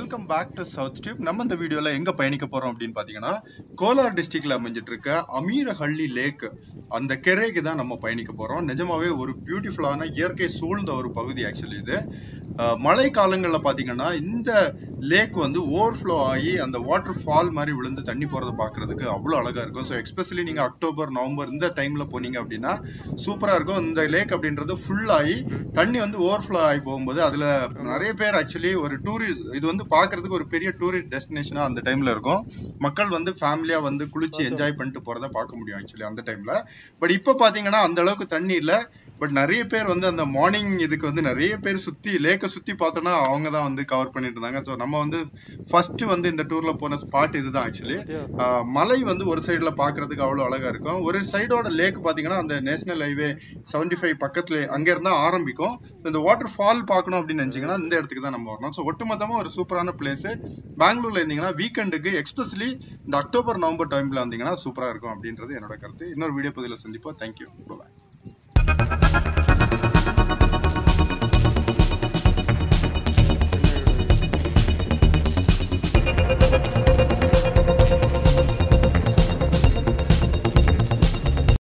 welcome back to South Tube நம்ம இந்த வீடியோல எங்க பயணிக்க போறோம் அப்படின்னு பாத்தீங்கன்னா கோலார் டிஸ்ட்ரிக்ட்ல அமைஞ்சிட்டு இருக்க அமீரஹள்ளி லேக் அந்த கெரைக்கு தான் நம்ம பயணிக்க போறோம் நிஜமாவே ஒரு பியூட்டிஃபுல்லான இயற்கை சூழ்ந்த ஒரு பகுதி ஆக்சுவலி இது அஹ், மழை காலங்கள்ல பாத்தீங்கன்னா இந்த லேக் வந்து ஓவர்ஃப்ளோ ஆகி அந்த வாட்டர் ஃபால் மாதிரி விழுந்து தண்ணி போறதை பாக்குறதுக்கு அவ்வளவு அழகா இருக்கும் ஸோ எஸ்பெஷலி நீங்க அக்டோபர் நவம்பர் இந்த டைம்ல போனீங்க அப்படின்னா சூப்பரா இருக்கும் இந்த லேக் அப்படின்றது ஃபுல் ஆகி தண்ணி வந்து ஓவர்ஃப்ளோ ஆகி போகும்போது அதுல நிறைய பேர் ஆக்சுவலி ஒரு டூரிஸ்ட் இது வந்து பாக்குறதுக்கு ஒரு பெரிய டூரிஸ்ட் டெஸ்டினேஷனா அந்த டைம்ல இருக்கும் மக்கள் வந்து ஃபேமிலியா வந்து குளிச்சு என்ஜாய் பண்ணிட்டு போறத பார்க்க முடியும் ஆக்சுவலி அந்த டைம்ல பட் இப்ப பாத்தீங்கன்னா அந்த அளவுக்கு தண்ணி இல்ல பட் நிறைய பேர் வந்து அந்த மார்னிங் இதுக்கு வந்து நிறைய பேர் சுத்தி லேக்கை சுத்தி பார்த்தோம்னா அவங்க தான் வந்து கவர் பண்ணிட்டு இருந்தாங்க ஸோ நம்ம வந்து ஃபர்ஸ்ட் வந்து இந்த டூர்ல போன ஸ்பாட் இதுதான் ஆக்சுவலி மலை வந்து ஒரு சைடுல பாக்குறதுக்கு அவ்வளவு அழகா இருக்கும் ஒரு சைடோட லேக் பாத்தீங்கன்னா அந்த நேஷனல் ஹைவே 75 ஃபைவ் பக்கத்துல அங்க இருந்தா ஆரம்பிக்கும் இந்த வாட்டர் ஃபால் பார்க்கணும் அப்படின்னு நினைச்சீங்கன்னா இந்த இடத்துக்கு தான் நம்ம வரணும் ஸோ ஒட்டுமொத்தமா ஒரு சூப்பரான பிளேஸ் பெங்களூர்ல இருந்தீங்கன்னா வீக்கெண்டுக்கு எக்ஸ்பெஷலி இந்த அக்டோபர் நவம்பர் டைம்ல வந்தீங்கன்னா சூப்பரா இருக்கும் அப்படின்றது என்னோட கருத்து இன்னொரு வீடியோ பதில சந்திப்போம் தேங்க்யூ பாய்